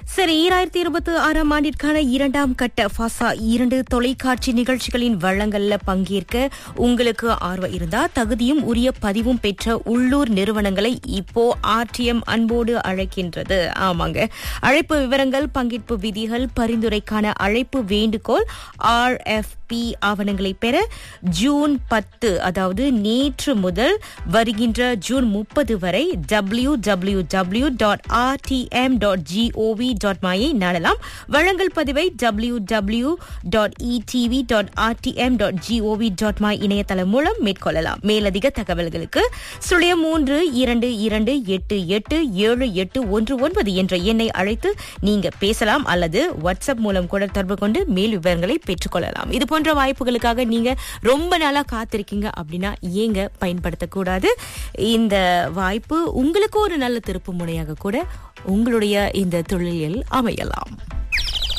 சரி ஈராயிரத்தி இருபத்தி ஆறாம் ஆண்டிற்கான இரண்டாம் கட்ட ஃபாசா இரண்டு தொலைக்காட்சி நிகழ்ச்சிகளின் வழங்கல்ல பங்கேற்க உங்களுக்கு ஆர்வம் இருந்தா தகுதியும் உரிய பதிவும் பெற்ற உள்ளூர் நிறுவனங்களை இப்போ ஆர்டிஎம் அன்போடு அழைக்கின்றது ஆமாங்க அழைப்பு விவரங்கள் பங்கேற்பு விதிகள் பரிந்துரைக்கான அழைப்பு வேண்டுகோள் ஆர்எஃப்பி ஆவணங்களை பெற ஜூன் பத்து அதாவது நேற்று முதல் வருகின்ற ஜூன் முப்பது வரை W W W dot RTM dot gov dot my நாடலாம் வழங்கல் பதிவை W W dot ETV dot RTM dot gov dot my இணையதளம் மூலம் மேற்கொள்ளலாம் மேலதிக தகவல்களுக்கு சுழியம் மூன்று இரண்டு இரண்டு எட்டு எட்டு ஏழு எட்டு ஒன்று ஒன்பது என்ற எண்ணை அழைத்து நீங்க பேசலாம் அல்லது வாட்ஸ்அப் மூலம் கூட தொடர்பு கொண்டு மேல் விவரங்களை பெற்றுக்கொள்ளலாம் இது போன்ற வாய்ப்புகளுக்காக நீங்க ரொம்ப நாளா காத்திருக்கீங்க அப்படின்னா ஏங்க பயன்படுத்தக்கூடாது இந்த வாய்ப்பு உங்களுக்கு ஒரு நல்ல திருப்பு முனையாக கூட உங்களுடைய இந்த தொழிலில் அமையலாம்